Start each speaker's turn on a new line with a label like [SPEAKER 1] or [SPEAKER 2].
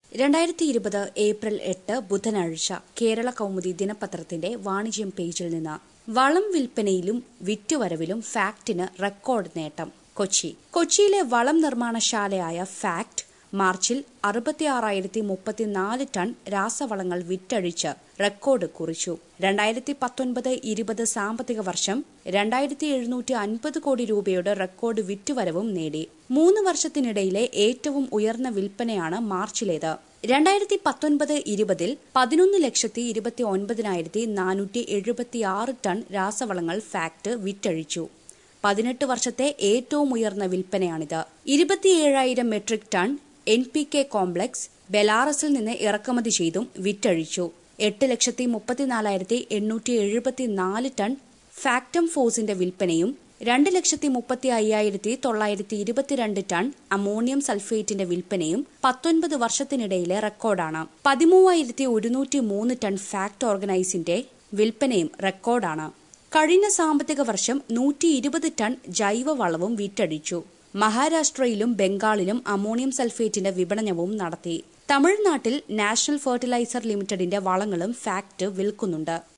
[SPEAKER 1] രണ്ടായിരത്തി ഇരുപത് ഏപ്രിൽ എട്ട് ബുധനാഴ്ച കേരള കൗമുദി ദിനപത്രത്തിന്റെ വാണിജ്യം പേജിൽ നിന്ന് വളം വിൽപ്പനയിലും വിറ്റുവരവിലും ഫാക്ടിന് റെക്കോർഡ് നേട്ടം കൊച്ചി കൊച്ചിയിലെ വളം നിർമ്മാണശാലയായ ഫാക്ട് മാർച്ചിൽ അറുപത്തിയാറായിരത്തി മുപ്പത്തിനാല് ടൺ രാസവളങ്ങൾ വിറ്റഴിച്ച് റെക്കോർഡ് കുറിച്ചു രണ്ടായിരത്തി പത്തൊൻപത് ഇരുപത് സാമ്പത്തിക വർഷം രണ്ടായിരത്തി എഴുന്നൂറ്റി അൻപത് കോടി രൂപയുടെ റെക്കോർഡ് വിറ്റുവരവും നേടി മൂന്ന് വർഷത്തിനിടയിലെ ഏറ്റവും ഉയർന്ന വിൽപ്പനയാണ് മാർച്ചിലേത് രണ്ടായിരത്തി പത്തൊൻപത് ഇരുപതിൽ പതിനൊന്ന് ലക്ഷത്തി ഇരുപത്തി ഒൻപതിനായിരത്തി നാനൂറ്റി എഴുപത്തിയാറ് ടൺ രാസവളങ്ങൾ ഫാക്ട് വിറ്റഴിച്ചു പതിനെട്ട് വർഷത്തെ ഏറ്റവും ഉയർന്ന വിൽപ്പനയാണിത് ഇരുപത്തിയേഴായിരം metric ton N P K complex ബെലാറസിൽ നിന്ന് ഇറക്കുമതി ചെയ്തും വിറ്റഴിച്ചു എട്ട് ലക്ഷത്തി മുപ്പത്തിനാലായിരത്തി എണ്ണൂറ്റി എഴുപത്തിനാല് ടൺ ഫാക്ടം ഫോഴ്സിന്റെ വിൽപ്പനയും രണ്ട് ലക്ഷത്തി മുപ്പത്തി അയ്യായിരത്തി തൊള്ളായിരത്തി ഇരുപത്തിരണ്ട് ടൺ അമോണിയം സൾഫേറ്റിന്റെ വിൽപ്പനയും പത്തൊൻപത് വർഷത്തിനിടയിലെ റെക്കോർഡാണ് പതിമൂവായിരത്തി ഒരുന്നൂറ്റി മൂന്ന് ടൺ ഫാക്ട് ഓർഗനൈസിന്റെ വിൽപ്പനയും റെക്കോർഡാണ് കഴിഞ്ഞ സാമ്പത്തിക വർഷം നൂറ്റി ഇരുപത് ടൺ ജൈവവളവും വിറ്റഴിച്ചു മഹാരാഷ്ട്രയിലും ബംഗാളിലും അമോണിയം സൾഫേറ്റിന്റെ വിപണനവും നടത്തി തമിഴ്നാട്ടിൽ നാഷണൽ ഫെർട്ടിലൈസർ ലിമിറ്റഡിന്റെ വളങ്ങളും ഫാക്ട് വിൽക്കുന്നുണ്ട്